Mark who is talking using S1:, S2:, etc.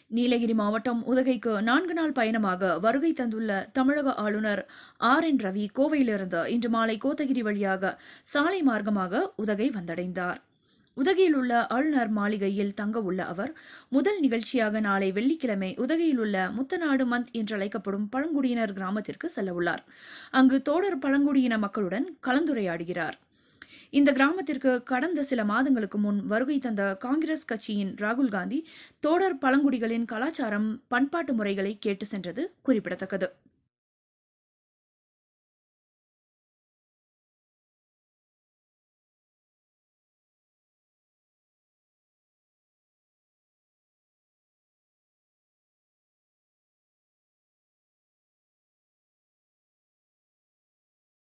S1: நீலகிரி மாவட்டம் உதகைக்கு நான்கு நாள் பயணமாக வருகை தந்துள்ள தமிழக ஆளுநர் ஆர் என் ரவி கோவையிலிருந்து இன்று மாலை கோத்தகிரி வழியாக சாலை மார்க்கமாக உதகை வந்தடைந்தார் உதகையில் உள்ள ஆளுநர் மாளிகையில் தங்க உள்ள அவர் முதல் நிகழ்ச்சியாக நாளை வெள்ளிக்கிழமை உதகையில் உள்ள முத்தநாடு மந்த் என்றழைக்கப்படும் பழங்குடியினர் கிராமத்திற்கு செல்ல உள்ளார் அங்கு தோடர் பழங்குடியின மக்களுடன் கலந்துரையாடுகிறார் இந்த கிராமத்திற்கு கடந்த சில மாதங்களுக்கு முன் வருகை தந்த காங்கிரஸ் கட்சியின் ராகுல் காந்தி தோடர் பழங்குடிகளின் கலாச்சாரம் பண்பாட்டு முறைகளை கேட்டு சென்றது குறிப்பிடத்தக்கது